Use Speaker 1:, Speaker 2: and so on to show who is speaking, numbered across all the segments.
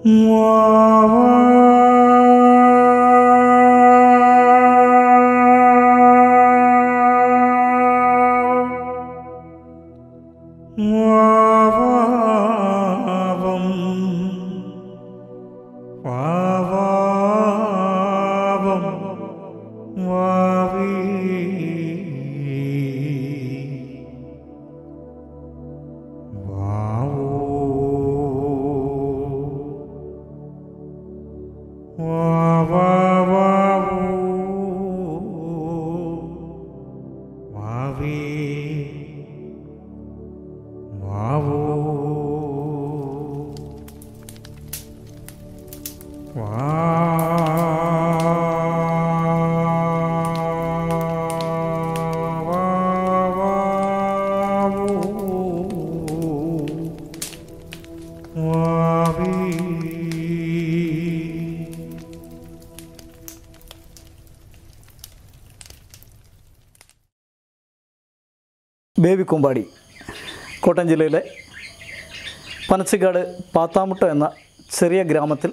Speaker 1: baby കുമ്പാടി Kottayam ജില്ലയിലെ പനച്ചിക്കാട് പാത്താമുട്ട എന്ന ചെറിയ ഗ്രാമത്തിൽ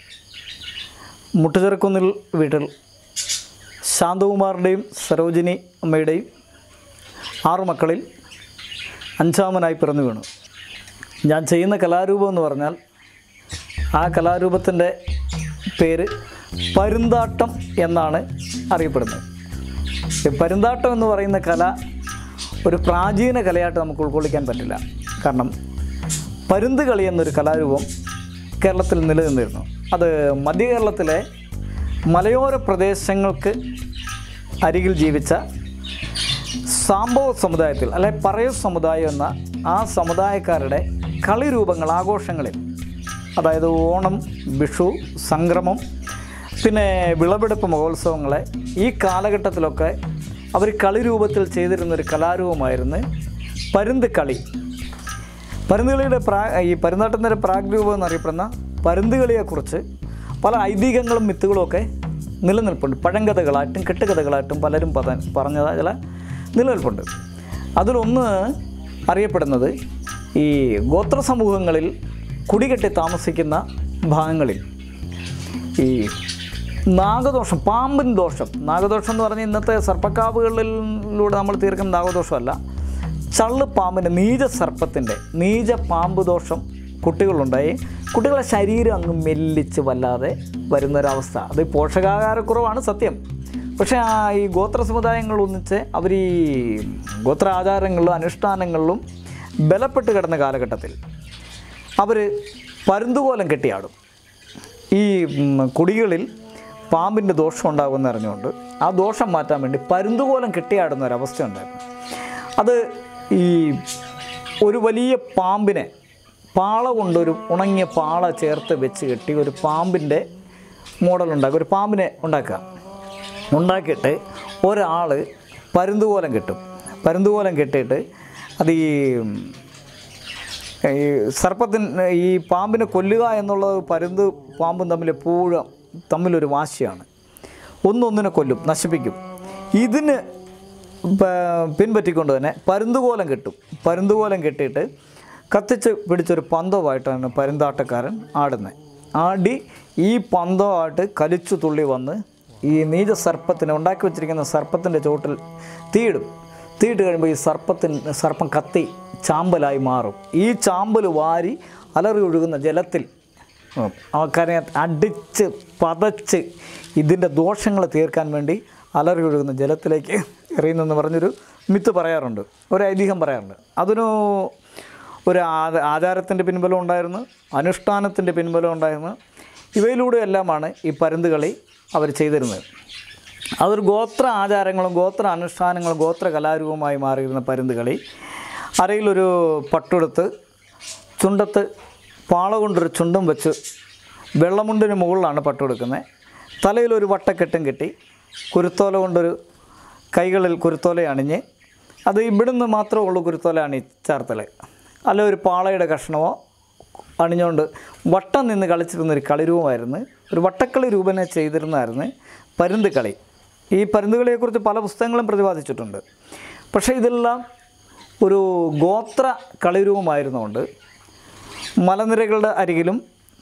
Speaker 1: മുട്ടുചെറുക്കുന്നിൽ വീട്ടിൽ ശാന്തകുമാറിൻ്റെയും സരോജിനി അമ്മയുടെയും ആറു മക്കളിൽ അഞ്ചാമനായി പിറന്നു വീണു ഞാൻ ചെയ്യുന്ന കലാരൂപം എന്ന് പറഞ്ഞാൽ ആ കലാരൂപത്തിൻ്റെ പേര് പരുന്താട്ടം എന്നാണ് അറിയപ്പെടുന്നത് ഈ പരുന്താട്ടം എന്ന് പറയുന്ന കല ഒരു പ്രാചീന കലയായിട്ട് നമുക്ക് ഉൾക്കൊള്ളിക്കാൻ പറ്റില്ല കാരണം പരുന്ത് കളി എന്നൊരു കലാരൂപം കേരളത്തിൽ നിലനിന്നിരുന്നു അത് മധ്യ കേരളത്തിലെ മലയോര പ്രദേശങ്ങൾക്ക് അരികിൽ ജീവിച്ച സാംബവ സമുദായത്തിൽ അല്ലെ പറയ സമുദായം എന്ന ആ സമുദായക്കാരുടെ കളിരൂപങ്ങൾ ആഘോഷങ്ങളിൽ അതായത് ഓണം വിഷു സംക്രമം പിന്നെ വിളവെടുപ്പ് മഹോത്സവങ്ങളെ ഈ കാലഘട്ടത്തിലൊക്കെ അവർ കളിരൂപത്തിൽ ചെയ്തിരുന്നൊരു കലാരൂപമായിരുന്നു പരുന്ത് കളി പരുന്തുകളിയുടെ പ്രാ ഈ പരുന്നാട്ടത്തിൻ്റെ പ്രാഗ്രൂപം എന്നറിയപ്പെടുന്ന പരുന്തുകളിയെക്കുറിച്ച് പല ഐതിഹ്യങ്ങളും മിത്തുകളും ഒക്കെ നിലനിൽപ്പുണ്ട് പഴങ്കഥകളായിട്ടും കെട്ടുകഥകളായിട്ടും പലരും പത പറഞ്ഞ ചില നിലനിൽപ്പുണ്ട് അതിലൊന്ന് അറിയപ്പെടുന്നത് ഈ ഗോത്ര സമൂഹങ്ങളിൽ കുടികെട്ടി താമസിക്കുന്ന ഭാഗങ്ങളിൽ ഈ നാഗദോഷം പാമ്പിൻ ദോഷം നാഗദോഷം എന്ന് പറഞ്ഞാൽ ഇന്നത്തെ സർപ്പക്കാവുകളിലൂടെ നമ്മൾ തീർക്കുന്ന നാഗദോഷമല്ല ചള്ള് പാമ്പിൻ്റെ നീച സർപ്പത്തിൻ്റെ നീച പാമ്പ് ദോഷം കുട്ടികളുണ്ടായി കുട്ടികളുടെ ശരീരം അങ്ങ് മെല്ലിച്ച് വല്ലാതെ വരുന്നൊരവസ്ഥ അത് പോഷകാഹാരക്കുറവാണ് സത്യം പക്ഷേ ആ ഈ ഗോത്ര സമുദായങ്ങൾ ഒന്നിച്ച് അവർ ഈ ഗോത്ര ആചാരങ്ങളിലും അനുഷ്ഠാനങ്ങളിലും ബലപ്പെട്ട് കിടന്ന കാലഘട്ടത്തിൽ അവർ പരുന്തുകോലം കെട്ടിയാടും ഈ ഉം, കുടികളിൽ പാമ്പിൻ്റെ ദോഷം ഉണ്ടാകുമെന്ന് അറിഞ്ഞുകൊണ്ട് ആ ദോഷം മാറ്റാൻ വേണ്ടി പരുന്തുകോലം കെട്ടിയാടുന്ന ഒരവസ്ഥ ഉണ്ടായിരുന്നു അത് ഈ ഒരു വലിയ പാമ്പിനെ പാള കൊണ്ടൊരു ഉണങ്ങിയ പാള ചേർത്ത് വെച്ച് കെട്ടി ഒരു പാമ്പിൻ്റെ മോഡൽ ഉണ്ടാക്കുക ഒരു പാമ്പിനെ ഉണ്ടാക്കുക ഉണ്ടാക്കിയിട്ട് ഒരാൾ പരുന്തുകോലം കെട്ടും പരുന്തുകോലം കെട്ടിയിട്ട് അത് ഈ ഈ സർപ്പത്തിന് ഈ പാമ്പിനെ കൊല്ലുക എന്നുള്ളത് പരുന്ത് പാമ്പും തമ്മിൽ എപ്പോഴും തമ്മിലൊരു വാശിയാണ് ഒന്നൊന്നിനെ കൊല്ലും നശിപ്പിക്കും ഇതിന് പ- പിൻപറ്റിക്കൊണ്ട് തന്നെ പരുന്തുകോലം കെട്ടും പരുന്തുകോലം കെട്ടിയിട്ട് കത്തിച്ച് പിടിച്ചൊരു പന്തവുമായിട്ടാണ് പരുന്താട്ടക്കാരൻ ആടുന്നത് ആടി ഈ പന്തമായിട്ട് കലിച്ചു തുള്ളി വന്ന് ഈ നീച സർപ്പത്തിനെ ഉണ്ടാക്കി വെച്ചിരിക്കുന്ന സർപ്പത്തിൻ്റെ ചോട്ടിൽ തീയിടും തീയിട്ട് കഴിയുമ്പോൾ ഈ സർപ്പത്തിന് സർപ്പം കത്തി ചാമ്പലായി മാറും ഈ ചാമ്പൽ വാരി അലറി ഒഴുകുന്ന ജലത്തിൽ ആൾക്കാരെ അടിച്ച് പതച്ച് ഇതിൻ്റെ ദോഷങ്ങൾ തീർക്കാൻ വേണ്ടി അലറി ഒഴുകുന്ന ജലത്തിലേക്ക് എറിയുന്നെന്ന് പറഞ്ഞൊരു മിത്ത് പറയാറുണ്ട് ഒരു ഐതിഹ്യം പറയാറുണ്ട് അതിനു ഒരു ആ- ആചാരത്തിൻ്റെ പിൻബലം ഉണ്ടായിരുന്നു അനുഷ്ഠാനത്തിൻ്റെ പിൻബലം ഉണ്ടായിരുന്നു ഇവയിലൂടെ എല്ലാമാണ് ഈ പരുന്ത് കളി അവർ ചെയ്തിരുന്നത് അതൊരു ഗോത്ര ആചാരങ്ങളും ഗോത്ര അനുഷ്ഠാനങ്ങളും ഗോത്ര കലാരൂപമായി മാറിയിരുന്ന പരുന്ത് കളി അരയിലൊരു പട്ടുടുത്ത് ചുണ്ടത്ത് പാള കൊണ്ടൊരു ചുണ്ടും വെച്ച് വെള്ളമുണ്ടിന് മുകളിലാണ് പട്ടുകൊടുക്കുന്നത് തലയിലൊരു വട്ടക്കെട്ടും കെട്ടി കുരുത്തോല കൊണ്ടൊരു കൈകളിൽ കുരുത്തോല അണിഞ്ഞ് അത് ഇവിടുന്ന് മാത്രമേ ഉള്ളൂ കുരുത്തോല അണി ചേർത്തൽ അല്ല ഒരു പാളയുടെ കഷ്ണമോ അണിഞ്ഞുകൊണ്ട് വട്ടം നിന്ന് കളിച്ചിരുന്നൊരു കളിരൂപമായിരുന്നു ഒരു വട്ടക്കളി രൂപനെ ചെയ്തിരുന്നതായിരുന്നു പരുന്ത് കളി ഈ പരുന്ത് കളിയെക്കുറിച്ച് പല പുസ്തകങ്ങളും പ്രതിപാദിച്ചിട്ടുണ്ട് പക്ഷേ ഇതെല്ലാം ഒരു ഗോത്ര കളിരൂപമായിരുന്നുകൊണ്ട് മലനിരകളുടെ അരികിലും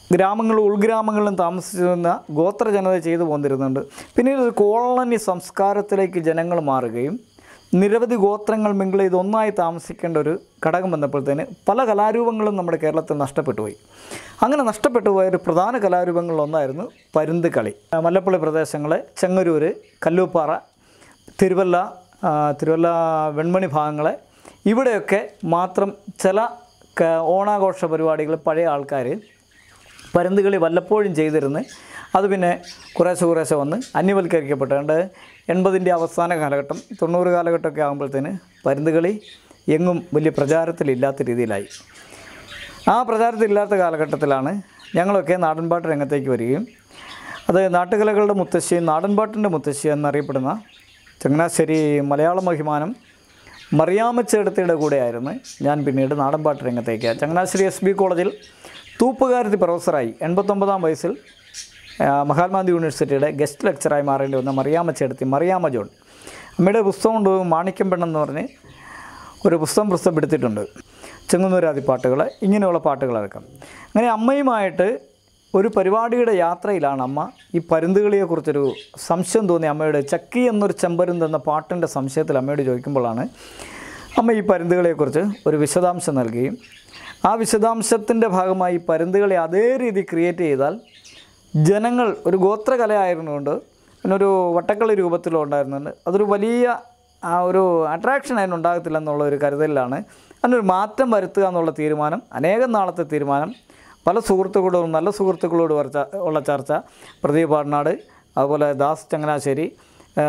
Speaker 1: ഗ്രാമങ്ങളും ഉൾഗ്രാമങ്ങളിലും താമസിച്ചിരുന്ന ഗോത്ര ജനത ചെയ്തു പോന്നിരുന്നുണ്ട് പിന്നീട് ഒരു കോളനി സംസ്കാരത്തിലേക്ക് ജനങ്ങൾ മാറുകയും നിരവധി ഗോത്രങ്ങൾ മിങ്കിൾ ചെയ്ത് ഒന്നായി താമസിക്കേണ്ട ഒരു ഘടകം വന്നപ്പോഴത്തേന് പല കലാരൂപങ്ങളും നമ്മുടെ കേരളത്തിൽ നഷ്ടപ്പെട്ടു പോയി അങ്ങനെ നഷ്ടപ്പെട്ടു പോയ ഒരു പ്രധാന കലാരൂപങ്ങളിൽ ഒന്നായിരുന്നു പരുന്ത് കളി മല്ലപ്പള്ളി പ്രദേശങ്ങളെ ചെങ്ങന്നൂര് കല്ലൂപ്പാറ തിരുവല്ല ആ, തിരുവല്ല വെൺമണി ഭാഗങ്ങളെ ഇവിടെയൊക്കെ മാത്രം ചില ക- ഓണാഘോഷ പരിപാടികൾ പഴയ ആൾക്കാർ പരുന്തുകളി വല്ലപ്പോഴും ചെയ്തിരുന്ന് അത് പിന്നെ കുറേശ്ശെ കുറേശ്ശെ വന്ന് അന്യവൽക്കരിക്കപ്പെട്ടുകൊണ്ട് എൺപതിൻ്റെ അവസാന കാലഘട്ടം തൊണ്ണൂറ് കാലഘട്ടമൊക്കെ ആകുമ്പോഴത്തേന് പരുന്തുകളി എങ്ങും വലിയ പ്രചാരത്തിലില്ലാത്ത രീതിയിലായി ആ പ്രചാരത്തിലില്ലാത്ത കാലഘട്ടത്തിലാണ് ഞങ്ങളൊക്കെ നാടൻപാട്ട് രംഗത്തേക്ക് വരികയും അത് നാട്ടുകലകളുടെ മുത്തശ്ശി നാടൻപാട്ടിൻ്റെ മുത്തശ്ശി എന്നറിയപ്പെടുന്ന ചങ്ങനാശ്ശേരി മലയാള അഭിമാനം മറിയാമ്മച്ചേടത്തിയുടെ കൂടെയായിരുന്നു ഞാൻ പിന്നീട് നാടൻപാട്ട് രംഗത്തേക്ക് ചങ്ങനാശ്ശേരി എസ് ബി കോളേജിൽ തൂപ്പുകാരത്തി പ്രൊഫസറായി എൺപത്തൊമ്പതാം വയസ്സിൽ ആ, മഹാത്മാഗാന്ധി യൂണിവേഴ്സിറ്റിയുടെ ഗസ്റ്റ് ലെക്ചറായി മാറേണ്ടി വന്ന മറിയാമ്മച്ചേടത്തി മറിയാമ്മ ജോൺ അമ്മയുടെ പുസ്തകം കൊണ്ട് മാണിക്യം പെണ്ണെന്ന് പറഞ്ഞ് ഒരു പുസ്തകം പ്രസിദ്ധപ്പെടുത്തിയിട്ടുണ്ട് ചെങ്ങന്നൂരാതി പാട്ടുകൾ ഇങ്ങനെയുള്ള പാട്ടുകളടക്കം അങ്ങനെ അമ്മയുമായിട്ട് ഒരു പരിപാടിയുടെ യാത്രയിലാണ് അമ്മ ഈ പരുന്തുകളിയെക്കുറിച്ചൊരു സംശയം തോന്നി അമ്മയോട് ചക്കി എന്നൊരു ചെമ്പരുന്ത് എന്ന പാട്ടിൻ്റെ സംശയത്തിൽ അമ്മയോട് ചോദിക്കുമ്പോഴാണ് അമ്മ ഈ പരുന്തുകളെക്കുറിച്ച് ഒരു വിശദാംശം നൽകുകയും ആ വിശദാംശത്തിൻ്റെ ഭാഗമായി ഈ പരുന്തുകളെ അതേ രീതി ക്രിയേറ്റ് ചെയ്താൽ ജനങ്ങൾ ഒരു ഗോത്രകലയായിരുന്നുകൊണ്ട് അതിനൊരു വട്ടക്കളി രൂപത്തിലും ഉണ്ടായിരുന്നുണ്ട് അതൊരു വലിയ ആ ഒരു അട്രാക്ഷൻ അതിനുണ്ടാകത്തില്ല എന്നുള്ള ഒരു കരുതലിലാണ് അതിനൊരു മാറ്റം വരുത്തുക എന്നുള്ള തീരുമാനം അനേകം നാളത്തെ തീരുമാനം പല സുഹൃത്തുക്കളോടും നല്ല സുഹൃത്തുക്കളോട് ചർച്ച ഉള്ള ചർച്ച പ്രദീപ് പാട്നാട് അതുപോലെ ദാസ് ചങ്ങനാശ്ശേരി ആ,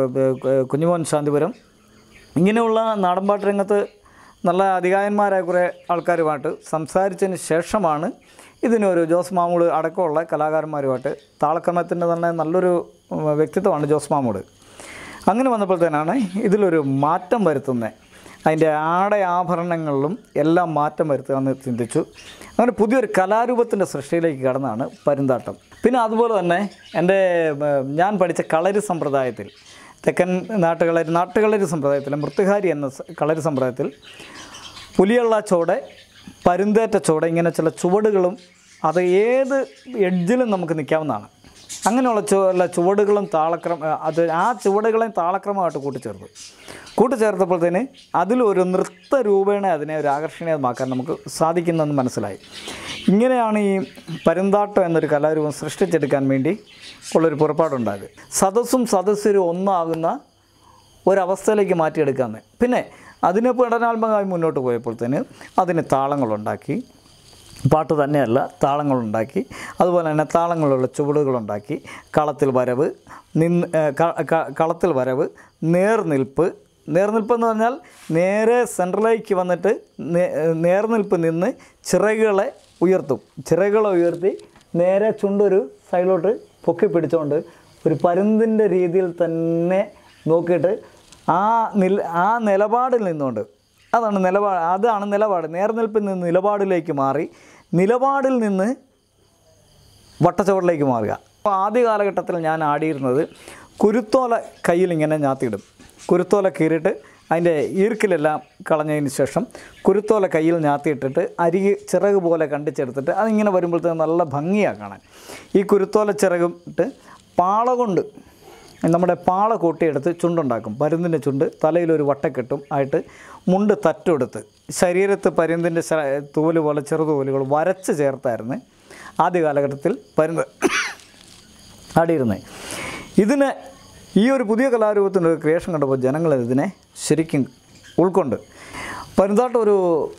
Speaker 1: ഏർ, കുഞ്ഞുമോൻ ശാന്തിപുരം ഇങ്ങനെയുള്ള നാടൻപാട്ട് രംഗത്ത് നല്ല അധികായന്മാരായ കുറേ ആൾക്കാരുമായിട്ട് സംസാരിച്ചതിന് ശേഷമാണ് ഇതിനൊരു ജോസ് മാമൂട് അടക്കമുള്ള കലാകാരന്മാരുമായിട്ട് താളക്രമത്തിൻ്റെ തന്നെ നല്ലൊരു ഉം, വ്യക്തിത്വമാണ് ജോസ് മാമൂട് അങ്ങനെ വന്നപ്പോഴത്തേനാണ് ഇതിലൊരു മാറ്റം വരുത്തുന്നത് അതിൻ്റെ ആട ആഭരണങ്ങളിലും എല്ലാം മാറ്റം വരുത്തുക എന്ന് ചിന്തിച്ചു അങ്ങനെ പുതിയൊരു കലാരൂപത്തിൻ്റെ സൃഷ്ടിയിലേക്ക് കടന്നാണ് പരുന്താട്ടം പിന്നെ അതുപോലെ തന്നെ എൻ്റെ ഉം, ഞാൻ പഠിച്ച കളരി സമ്പ്രദായത്തിൽ തെക്കൻ നാട്ടുകളരി നാട്ടുകളരി സമ്പ്രദായത്തിൽ മൃത്തുകാരി എന്ന സ- കളരി സമ്പ്രദായത്തിൽ പുലിയുള്ള ചോട് പരുന്തേറ്റ ചോട് ഇങ്ങനെ ചില ചുവടുകളും അത് ഏത് എഡ്ജിലും നമുക്ക് നിൽക്കാവുന്നതാണ് അങ്ങനെയുള്ള ചു ഉള്ള ചുവടുകളും താളക്രമ അത് ആ ചുവടുകളെയും താളക്രമമായിട്ട് കൂട്ടിച്ചേർത്തു കൂട്ടിച്ചേർത്തപ്പോഴത്തേന് അതിലൊരു നൃത്ത രൂപേണ അതിനെ ഒരു ആകർഷണീയമാക്കാൻ നമുക്ക് സാധിക്കുന്നെന്ന് മനസ്സിലായി ഇങ്ങനെയാണ് ഈ പരുന്താട്ടം എന്നൊരു കലാരൂപം സൃഷ്ടിച്ചെടുക്കാൻ വേണ്ടി ഉള്ളൊരു പുറപ്പാടുണ്ടായത് സദസ്സും സദസ്യരും ഒന്നാകുന്ന ഒരവസ്ഥയിലേക്ക് മാറ്റിയെടുക്കാമെന്ന് പിന്നെ അതിനെ പഠനാത്മകമായി മുന്നോട്ട് പോയപ്പോഴത്തേന് അതിന് താളങ്ങളുണ്ടാക്കി പാട്ട് തന്നെയല്ല താളങ്ങളുണ്ടാക്കി അതുപോലെ തന്നെ താളങ്ങളുള്ള ചുവടുകളുണ്ടാക്കി കളത്തിൽ വരവ് നിന്ന് ഏഹ് ക- ക- കളത്തിൽ വരവ് നേർനിൽപ്പ് നേർനിൽപ്പ് എന്ന് പറഞ്ഞാൽ നേരെ സെൻട്രലേക്ക് വന്നിട്ട് നേ- നേർനിൽപ്പ് നിന്ന് ചിറകുകളെ ഉയർത്തും ചിറകുകളെ ഉയർത്തി നേരെ ചുണ്ടൊരു സൈഡിലോട്ട് പൊക്കി പിടിച്ചുകൊണ്ട് ഒരു പരുന്തിൻ്റെ രീതിയിൽ തന്നെ നോക്കിയിട്ട് ആ നില ആ നിലപാടിൽ നിന്നുകൊണ്ട് അതാണ് നിലപാട് അതാണ് നിലപാട് നേർനിൽപ്പിൽ നിന്ന് നിലപാടിലേക്ക് മാറി നിലപാടിൽ നിന്ന് വട്ടച്ചുവടിലേക്ക് മാറുക അപ്പോൾ ആദ്യ കാലഘട്ടത്തിൽ ഞാൻ ആടിയിരുന്നത് കുരുത്തോല കയ്യിൽ ഇങ്ങനെ ഞാത്തിയിടും കുരുത്തോല കീറിയിട്ട് അതിൻ്റെ ഈർക്കിലെല്ലാം കളഞ്ഞതിന് ശേഷം കുരുത്തോല കയ്യിൽ ഞാത്തിയിട്ടിട്ട് അരികെ ചിറക് പോലെ കണ്ടിച്ചെടുത്തിട്ട് അതിങ്ങനെ വരുമ്പോഴത്തേക്ക് നല്ല ഭംഗിയാണ് കാണാൻ ഈ കുരുത്തോല ചിറകും ഇട്ട് പാള കൊണ്ട് നമ്മുടെ പാള കൂട്ടിയെടുത്ത് ചുണ്ടുണ്ടാക്കും പരുന്തിൻ്റെ ചുണ്ട് തലയിലൊരു വട്ടക്കെട്ടും ആയിട്ട് മുണ്ട് തട്ടെടുത്ത് ശരീരത്ത് പരുന്തിൻ്റെ ശ- തൂവല് പോലെ ചെറുതൂവലുകൾ വരച്ച് ചേർത്തായിരുന്നു ആദ്യ കാലഘട്ടത്തിൽ പരുന്ത് ആടിയിരുന്നത് ഇതിന് ഈ ഒരു പുതിയ കലാരൂപത്തിൻ്റെ ഒരു ക്രിയേഷൻ കണ്ടപ്പോൾ ജനങ്ങൾ ഇതിനെ ശരിക്കും ഉൾക്കൊണ്ട് പരുന്താട്ടം ഒരു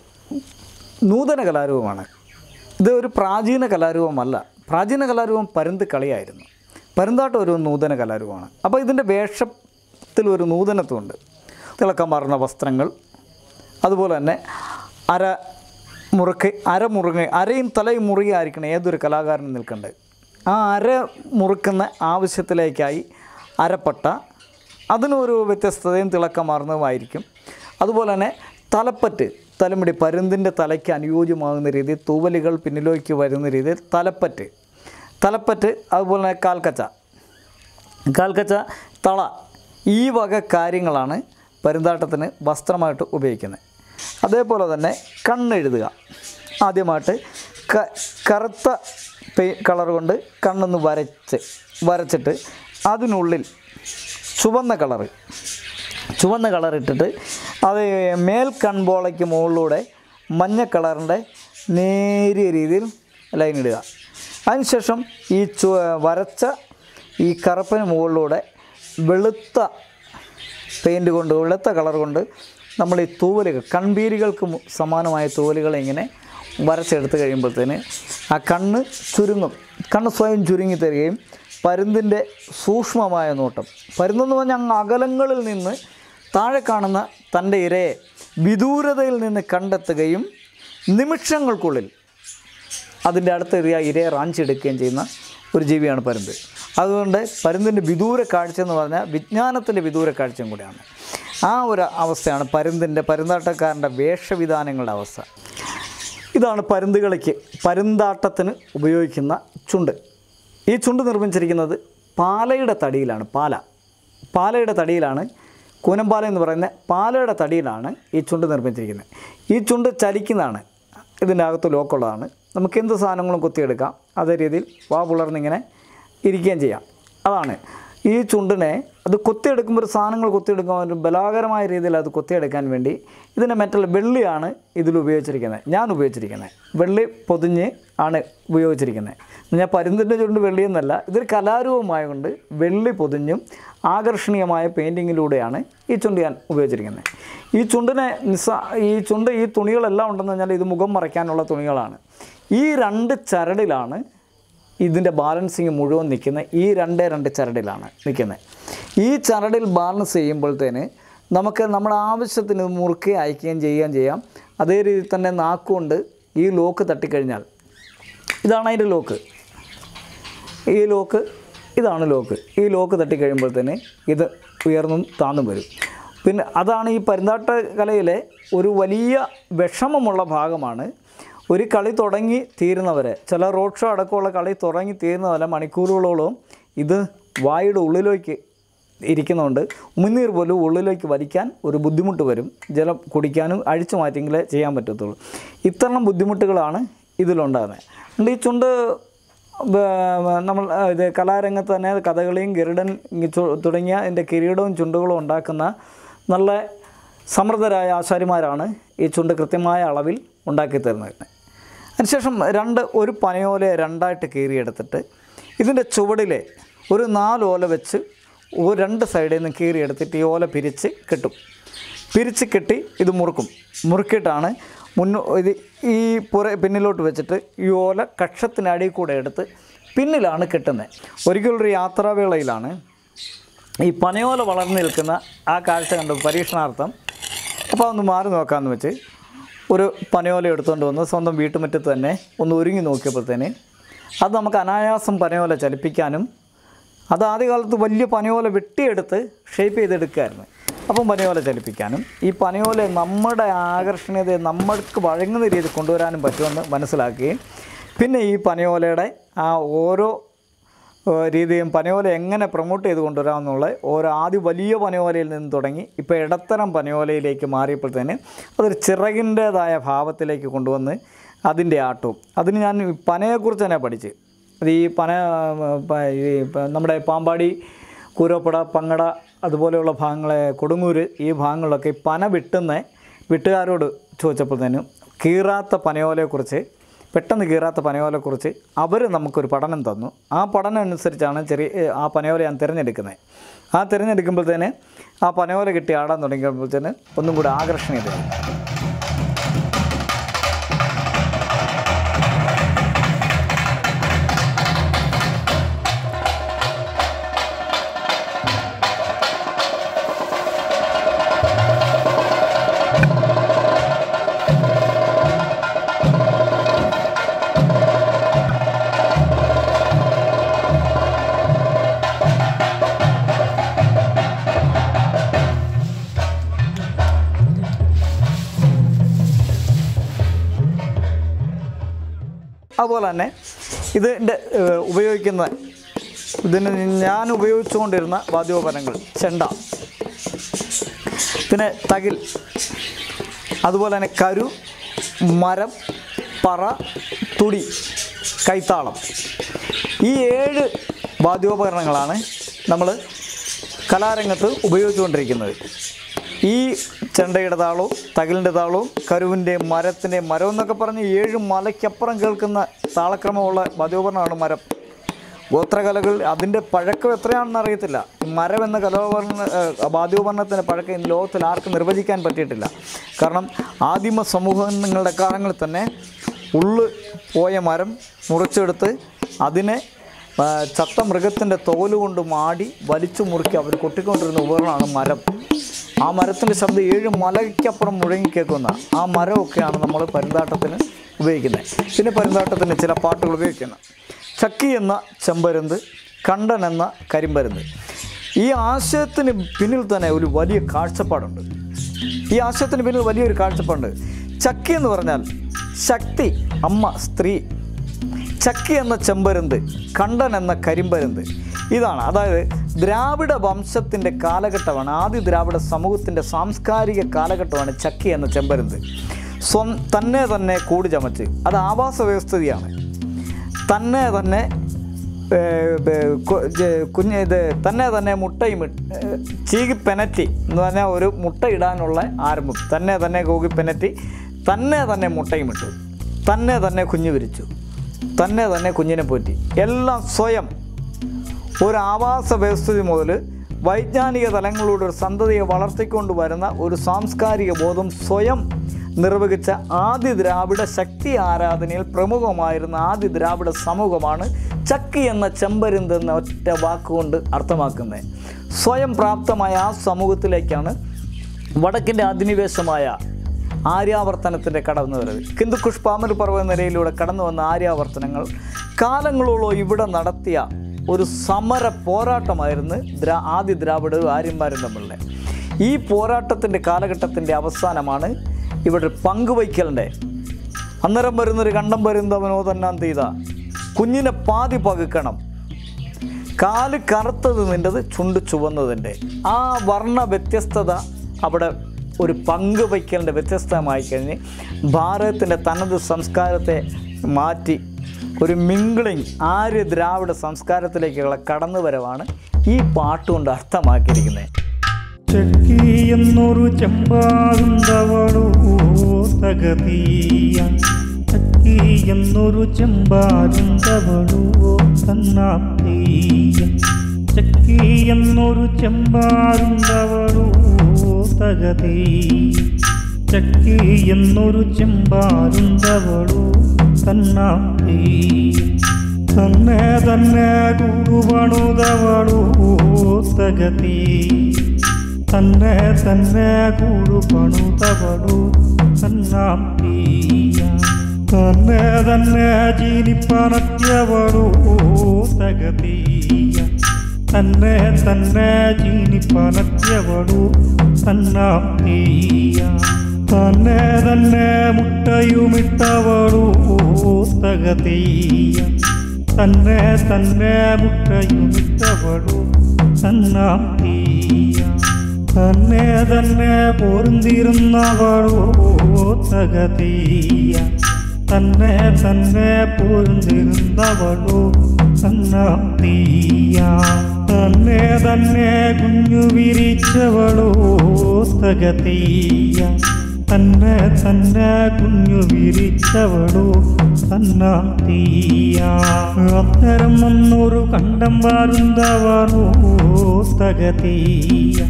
Speaker 1: നൂതന കലാരൂപമാണ് ഇത് ഒരു പ്രാചീന കലാരൂപമല്ല പ്രാചീന കലാരൂപം പരുന്ത് കളിയായിരുന്നു പരുന്താട്ടം ഒരു നൂതന കലാരൂപമാണ് അപ്പോൾ ഇതിൻ്റെ വേഷത്തിൽ ഒരു നൂതനത്വമുണ്ട് തിളക്കം മാറുന്ന വസ്ത്രങ്ങൾ അതുപോലെ തന്നെ അര മുറുക്ക് അര മുറുങ്ങ അരയും തലയും മുറുകയായിരിക്കണം ഏതൊരു കലാകാരനും നിൽക്കേണ്ടത് ആ അര മുറുക്കുന്ന ആവശ്യത്തിലേക്കായി അരപ്പട്ട അതിനൊരു വ്യത്യസ്തതയും തിളക്കമാർന്നതുമായിരിക്കും അതുപോലെ തന്നെ തലപ്പറ്റ് തലമുടി പരുന്തിൻ്റെ തലയ്ക്ക് അനുയോജ്യമാകുന്ന രീതിയിൽ തൂവലുകൾ പിന്നിലേക്ക് വരുന്ന രീതിയിൽ തലപ്പറ്റ് തലപ്പറ്റ് അതുപോലെ തന്നെ കാൽക്കച്ച കാൽക്കച്ച തള ഈ വക കാര്യങ്ങളാണ് പരുന്താട്ടത്തിന് വസ്ത്രമായിട്ട് ഉപയോഗിക്കുന്നത് അതേപോലെ തന്നെ കണ്ണെഴുതുക ആദ്യമായിട്ട് ക കറുത്ത പെയിൻ കളർ കൊണ്ട് കണ്ണൊന്ന് വരച്ച് വരച്ചിട്ട് അതിനുള്ളിൽ ചുവന്ന കളറ് ചുവന്ന കളർ ഇട്ടിട്ട് അത് മേൽ കൺപോളയ്ക്ക് മുകളിലൂടെ മഞ്ഞ കളറിൻ്റെ നേരിയ രീതിയിൽ ലൈൻ ഇടുക അതിനുശേഷം ഈ ചു വരച്ച ഈ കറുപ്പിന് മുകളിലൂടെ വെളുത്ത പെയിൻറ് കൊണ്ട് വെളുത്ത കളർ കൊണ്ട് നമ്മൾ ഈ തൂവലുകൾ കൺപീരികൾക്ക് മു- സമാനമായ തൂവലുകൾ ഇങ്ങനെ വരച്ചെടുത്ത് കഴിയുമ്പോഴത്തേന് ആ കണ്ണ് ചുരുങ്ങും കണ്ണ് സ്വയം ചുരുങ്ങി തരികയും പരുന്തിൻ്റെ സൂക്ഷ്മമായ നോട്ടം പരുന്തെന്ന് പറഞ്ഞാൽ അങ്ങ് അകലങ്ങളിൽ നിന്ന് താഴെ കാണുന്ന തൻ്റെ ഇരയെ വിദൂരതയിൽ നിന്ന് കണ്ടെത്തുകയും നിമിഷങ്ങൾക്കുള്ളിൽ അതിൻ്റെ അടുത്ത ഇരയെ ഇരയെ റാഞ്ചിയെടുക്കുകയും ചെയ്യുന്ന ഒരു ജീവിയാണ് പരുന്ത് അതുകൊണ്ട് പരുന്തിൻ്റെ വിദൂര കാഴ്ച എന്ന് പറഞ്ഞാൽ വിജ്ഞാനത്തിൻ്റെ വിദൂര കാഴ്ചയും കൂടിയാണ് ആ ഒരു അവസ്ഥയാണ് പരുന്തിൻ്റെ പരുന്താട്ടക്കാരൻ്റെ വേഷവിധാനങ്ങളുടെ അവസ്ഥ ഇതാണ് പരുന്തുകളിക്ക് പരുന്താട്ടത്തിന് ഉപയോഗിക്കുന്ന ചുണ്ട് ഈ ചുണ്ട് നിർമ്മിച്ചിരിക്കുന്നത് പാലയുടെ തടിയിലാണ് പാല പാലയുടെ തടിയിലാണ് കൂനമ്പാല എന്ന് പറയുന്ന പാലയുടെ തടിയിലാണ് ഈ ചുണ്ട് നിർമ്മിച്ചിരിക്കുന്നത് ഈ ചുണ്ട് ചലിക്കുന്നതാണ് ഇതിൻ്റെ അകത്ത് ലോക്കുള്ളതാണ് നമുക്ക് എന്ത് സാധനങ്ങളും കുത്തിയെടുക്കാം അതേ രീതിയിൽ വാ പുലർന്നിങ്ങനെ ഇരിക്കുകയും ചെയ്യാം അതാണ് ഈ ചുണ്ടിനെ അത് കൊത്തിയെടുക്കുമ്പോൾ ഒരു സാധനങ്ങൾ കൊത്തിയെടുക്കാൻ ഒരു ബലാകരമായ രീതിയിൽ അത് കൊത്തിയെടുക്കാൻ വേണ്ടി ഇതിൻ്റെ മെറ്റൽ വെള്ളിയാണ് ഇതിൽ ഉപയോഗിച്ചിരിക്കുന്നത് ഞാൻ ഉപയോഗിച്ചിരിക്കുന്നത് വെള്ളി പൊതിഞ്ഞ് ആണ് ഉപയോഗിച്ചിരിക്കുന്നത് ഞാൻ പരുന്തിൻ്റെ ചുണ്ട് വെള്ളിയെന്നല്ല ഇതൊരു കലാരൂപമായതുകൊണ്ട് വെള്ളി പൊതിഞ്ഞും ആകർഷണീയമായ പെയിൻറ്റിങ്ങിലൂടെയാണ് ഈ ചുണ്ട് ഞാൻ ഉപയോഗിച്ചിരിക്കുന്നത് ഈ ചുണ്ടിനെ നിസ്സാ ഈ ചുണ്ട് ഈ തുണികളെല്ലാം ഉണ്ടെന്ന് പറഞ്ഞാൽ ഇത് മുഖം മറയ്ക്കാനുള്ള തുണികളാണ് ഈ രണ്ട് ചരടിലാണ് ഇതിൻ്റെ ബാലൻസിങ് മുഴുവൻ നിൽക്കുന്നത് ഈ രണ്ടേ രണ്ട് ചരടിലാണ് നിൽക്കുന്നത് ഈ ചരടിൽ ബാലൻസ് ചെയ്യുമ്പോഴത്തേന് നമുക്ക് നമ്മുടെ ആവശ്യത്തിന് മുറുക്കുകയും അയക്കുകയും ചെയ്യുകയും ചെയ്യാം അതേ രീതിയിൽ തന്നെ നാക്കുകൊണ്ട് ഈ ലോക്ക് തട്ടിക്കഴിഞ്ഞാൽ ഇതാണ് അതിൻ്റെ ലോക്ക് ഈ ലോക്ക് ഇതാണ് ലോക്ക് ഈ ലോക്ക് തട്ടിക്കഴിയുമ്പോഴത്തേന് ഇത് ഉയർന്നും താന്നും വരും പിന്നെ അതാണ് ഈ പരുന്താട്ട കലയിലെ ഒരു വലിയ വിഷമമുള്ള ഭാഗമാണ് ഒരു കളി തുടങ്ങി തീരുന്നവരെ ചില റോഡ് ഷോ അടക്കമുള്ള കളി തുടങ്ങി തീരുന്നവരെ മണിക്കൂറുകളോളം ഇത് വായുടെ ഉള്ളിലേക്ക് ഇരിക്കുന്നതുകൊണ്ട് ഉമിനീർ പോലും ഉള്ളിലേക്ക് വലിക്കാൻ ഒരു ബുദ്ധിമുട്ട് വരും ജലം കുടിക്കാനും അഴിച്ചു മാറ്റിയെങ്കിലേ ചെയ്യാൻ പറ്റത്തുള്ളൂ ഇത്തരം ബുദ്ധിമുട്ടുകളാണ് ഇതിലുണ്ടാകുന്നത് അതുകൊണ്ട് ഈ ചുണ്ട് ബ- നമ്മൾ ആ, ഇത് കലാരംഗത്ത് തന്നെ കഥകളിയും ഗരുഡൻ ഇങ്ങ ചു- തുടങ്ങിയ ഇതിൻ്റെ കിരീടവും ചുണ്ടുകളും ഉണ്ടാക്കുന്ന നല്ല സമൃദ്ധരായ ആശാരിമാരാണ് ഈ ചുണ്ട് കൃത്യമായ അളവിൽ ഉണ്ടാക്കി തരുന്നത് അതിനുശേഷം രണ്ട് ഒരു പനയോലയെ രണ്ടായിട്ട് കീറിയെടുത്തിട്ട് ഇതിൻ്റെ ചുവടിലെ ഒരു നാല് ഓല വെച്ച് ഒരു രണ്ട് സൈഡിൽ നിന്ന് കീറിയെടുത്തിട്ട് ഈ ഓല പിരിച്ച് കെട്ടും പിരിച്ച് കെട്ടി ഇത് മുറുക്കും മുറുക്കിയിട്ടാണ് മുന്നോ ഇത് ഈ പുറ പിന്നിലോട്ട് വെച്ചിട്ട് ഈ ഓല കക്ഷത്തിനടിയിൽ കൂടെ എടുത്ത് പിന്നിലാണ് കെട്ടുന്നത് ഒരിക്കലൊരു യാത്രാവേളയിലാണ് ഈ പനയോല വളർന്നു നിൽക്കുന്ന ആ കാഴ്ച കണ്ട് പരീക്ഷണാർത്ഥം അപ്പോൾ ഒന്ന് മാറി നോക്കാമെന്ന് വെച്ച് ഒരു പനയോല എടുത്തുകൊണ്ട് വന്ന് സ്വന്തം വീട്ടുമുറ്റത്ത് തന്നെ ഒന്ന് ഒരുങ്ങി നോക്കിയപ്പോഴത്തേന് അത് നമുക്ക് അനായാസം പനയോല ചലിപ്പിക്കാനും അത് ആദ്യകാലത്ത് വലിയ പനയോല വെട്ടിയെടുത്ത് ഷേപ്പ് ചെയ്തെടുക്കുമായിരുന്നു അപ്പം പനയോല ചലിപ്പിക്കാനും ഈ പനയോല നമ്മുടെ ആകർഷണീയതയെ നമ്മൾക്ക് വഴങ്ങുന്ന രീതിയിൽ കൊണ്ടുവരാനും പറ്റുമെന്ന് മനസ്സിലാക്കുകയും പിന്നെ ഈ പനയോലയുടെ ആ ഓരോ ഏഹ് രീതിയും പനയോല എങ്ങനെ പ്രൊമോട്ട് ചെയ്ത് കൊണ്ടുവരാമെന്നുള്ള ഓരോ ആദ്യം വലിയ പനയോലയിൽ നിന്ന് തുടങ്ങി ഇപ്പോൾ ഇടത്തരം പനയോലയിലേക്ക് മാറിയപ്പോഴത്തേന് അതൊരു ചിറകിൻ്റേതായ ഭാവത്തിലേക്ക് കൊണ്ടുവന്ന് അതിൻ്റെ ആട്ടവും അതിന് ഞാൻ ഈ പനയെക്കുറിച്ച് തന്നെ പഠിച്ച് അത് ഈ പന പ- ഈ പ- നമ്മുടെ പാമ്പാടി കൂരോപ്പട പങ്ങട അതുപോലെയുള്ള ഭാഗങ്ങളെ കൊടുങ്ങൂര് ഈ ഭാഗങ്ങളിലൊക്കെ ഈ പന വെട്ടുന്ന വെട്ടുകാരോട് ചോദിച്ചപ്പോഴത്തേനും കീറാത്ത പനയോലയെക്കുറിച്ച് പെട്ടെന്ന് കീറാത്ത പനയോലയെക്കുറിച്ച് അവർ നമുക്കൊരു പഠനം തന്നു ആ പഠനം അനുസരിച്ചാണ് ചെറിയ ഏ, ആ പനയോല ഞാൻ തിരഞ്ഞെടുക്കുന്നത് ആ തിരഞ്ഞെടുക്കുമ്പോഴത്തേന് ആ പനയോല കിട്ടി ആടാൻ തുടങ്ങിയപ്പോഴത്തേന് ഒന്നും കൂടി ആകർഷണീയതയായി അതുപോലെ തന്നെ ഇതിൻ്റെ ഏഹ്, ഉപയോഗിക്കുന്ന ഇതിന് ഞാൻ ഉപയോഗിച്ചുകൊണ്ടിരുന്ന വാദ്യോപകരണങ്ങൾ ചെണ്ട പിന്നെ തകിൽ അതുപോലെ തന്നെ കരു മരം പറ തുടി കൈത്താളം ഈ ഏഴ് വാദ്യോപകരണങ്ങളാണ് നമ്മൾ കലാരംഗത്ത് ഉപയോഗിച്ചുകൊണ്ടിരിക്കുന്നത് ഈ ചെണ്ടയുടെ താളവും തകിലിൻ്റെ താളവും കരുവിൻ്റെ മരത്തിൻ്റെ മരം എന്നൊക്കെ പറഞ്ഞ് ഏഴ് മലയ്ക്കപ്പുറം കേൾക്കുന്ന താളക്രമമുള്ള വാദ്യോപകരണമാണ് മരം ഗോത്രകലകൾ അതിൻ്റെ പഴക്കം എത്രയാണെന്ന് അറിയത്തില്ല ഈ മരം എന്ന കലോപകരണ ഏഹ്, വാദ്യോപകരണത്തിൻ്റെ പഴക്കം ഈ ലോകത്തിൽ ആർക്കും നിർവചിക്കാൻ പറ്റിയിട്ടില്ല കാരണം ആദിമ സമൂഹങ്ങളുടെ കാലങ്ങളിൽ തന്നെ ഉള്ളു പോയ മരം മുറിച്ചെടുത്ത് അതിനെ ആ, ചത്ത മൃഗത്തിൻ്റെ തോല് കൊണ്ട് മാടി വലിച്ചു മുറുക്കി അവർ കൊട്ടിക്കൊണ്ടിരുന്ന ഉപകരണമാണ് മരം ആ മരത്തിൻ്റെ ശബ്ദം ഏഴ് മലയ്ക്കപ്പുറം മുഴങ്ങിക്കേൾക്കുന്ന ആ മരമൊക്കെയാണ് നമ്മൾ പരുന്താട്ടത്തിന് ഉപയോഗിക്കുന്നത് പിന്നെ പരുന്താട്ടത്തിന് ചില പാട്ടുകൾ ഉപയോഗിക്കുന്നത് ചക്കി എന്ന ചെമ്പരുന്ത് കണ്ടൻ എന്ന കരിമ്പരുന്ത് ഈ ആശയത്തിന് പിന്നിൽ തന്നെ ഒരു വലിയ കാഴ്ചപ്പാടുണ്ട് ഈ ആശയത്തിന് പിന്നിൽ വലിയൊരു കാഴ്ചപ്പാടുണ്ട് ചക്കി എന്ന് പറഞ്ഞാൽ ശക്തി അമ്മ സ്ത്രീ ചക്കി എന്ന ചെമ്പരുന്ത് കണ്ടൻ എന്ന കരിമ്പരുന്ത് ഇതാണ് അതായത് ദ്രാവിഡ വംശത്തിൻ്റെ കാലഘട്ടമാണ് ആദ്യ ദ്രാവിഡ സമൂഹത്തിൻ്റെ സാംസ്കാരിക കാലഘട്ടമാണ് ചക്കി എന്ന ചെമ്പരുന്ത് സ്വം തന്നെ തന്നെ കൂടി ചമച്ച് അത് ആവാസ വ്യവസ്ഥിതിയാണ് തന്നെ തന്നെ ഏഹ്, ബേ- കു- ജെ- കുഞ്ഞ് ഇത് തന്നെ തന്നെ മുട്ടയും ഇട്ട്, ഏഹ്, ചീകി പെനറ്റി എന്ന് പറഞ്ഞാൽ ഒരു മുട്ട ഇടാനുള്ള ആരംഭം തന്നെ തന്നെ കൂകി പെനറ്റി തന്നെ തന്നെ മുട്ടയും ഇട്ടു തന്നെ തന്നെ കുഞ്ഞ് വിരിച്ചു തന്നെ തന്നെ കുഞ്ഞിനെ പോറ്റി എല്ലാം സ്വയം ഒരു ആവാസ വ്യവസ്ഥിതി മുതൽ വൈജ്ഞാനിക തലങ്ങളിലൂടെ ഒരു സന്തതിയെ വളർത്തിക്കൊണ്ട് വരുന്ന ഒരു സാംസ്കാരിക ബോധം സ്വയം നിർവഹിച്ച ആദ്യ ദ്രാവിഡ ശക്തി ആരാധനയിൽ പ്രമുഖമായിരുന്ന ആദ്യ ദ്രാവിഡ സമൂഹമാണ് ചക്കി എന്ന ചെമ്പരുന്ത് എന്ന ഒറ്റ വാക്കുകൊണ്ട് അർത്ഥമാക്കുന്നത് സ്വയം പ്രാപ്തമായ ആ സമൂഹത്തിലേക്കാണ് വടക്കിൻ്റെ അധിനിവേശമായ ആര്യാവർത്തനത്തിൻ്റെ കടന്നു വരവ് ഹിന്ദുക്കുഷ് പാമൽ പർവ്വത നിരയിലൂടെ കടന്നു വന്ന ആര്യാവർത്തനങ്ങൾ കാലങ്ങളോളം ഇവിടെ നടത്തിയ ഒരു സമര പോരാട്ടമായിരുന്നു ദ്രാ ആദ്യ ദ്രാവിഡരും ആര്യന്മാരും തമ്മിലുള്ള ഈ പോരാട്ടത്തിൻ്റെ കാലഘട്ടത്തിൻ്റെ അവസാനമാണ് ഇവിടെ പങ്കുവയ്ക്കലിൻ്റെ അന്നേരം വരുന്നൊരു കണ്ടം വരുന്നവനോ തന്നാൻ തീത കുഞ്ഞിനെ പാതി പകുക്കണം കാല് കറുത്തത് നിൻ്റെത് ചുണ്ട് ചുവന്നതിൻ്റെ ആ വർണ്ണ വ്യത്യസ്തത അവിടെ ഒരു പങ്ക് വയ്ക്കലിൻ്റെ വ്യത്യസ്തമായി കഴിഞ്ഞ് ഭാരതത്തിൻ്റെ തനത് സംസ്കാരത്തെ മാറ്റി ഒരു മിങ്കിളിങ് ആര്യ ദ്രാവിഡ സംസ്കാരത്തിലേക്കുള്ള കടന്നുവരവാണ് ഈ പാട്ടുകൊണ്ട് അർത്ഥമാക്കിയിരിക്കുന്നത്
Speaker 2: ചെക്കി എന്നൊരു ചെമ്പാടുണ്ടവളോ തകതീയ ചക്കി എന്നൊരു ചെമ്പാടുണ്ടവളോ തന്നാത്തീയ ചക്കി എന്നൊരു ചെമ്പാടുണ്ടവളോ തകതീയ ചക്കി എന്നൊരു ചെമ്പാടുണ്ടവളോ തന്നാത്തീയ തന്നെ തന്നെ കൂടുപണുതവളോ തകതീയ തന്നെ തന്നെ കൂടു പണുതവളു തന്നാം തീയ തന്നെ തന്നെ ജീനിപ്പണത്യവളു തകതീയ തന്നെ തന്നെ ജീനിപ്പണത്യവളു തന്നാം തീയ തന്നെ തന്നെ മുട്ടയുമിട്ടവളു തകതീയ തന്നെ തന്നെ മുട്ടയുമിട്ടവളു തന്നാം തീയ തന്നെ തന്നെ പൊരുന്തിരുന്നവളോ തകതീയ തന്നെ തന്നെ പൊരുന്തിരുന്നവളോ തന്നാം തീയ തന്നെ തന്നെ കുഞ്ഞു വിരിച്ചവളോ തകതീയ തന്നെ തന്നെ കുഞ്ഞു വിരിച്ചവളോ തന്നാം തീയ അത്തരം വന്നൊരു കണ്ടം വാരുന്നവളോ തകതീയ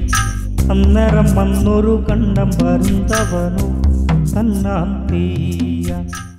Speaker 2: അന്നേരം വന്നൊരു കണ്ടം വരുന്നവനോ തന്നാം തീയ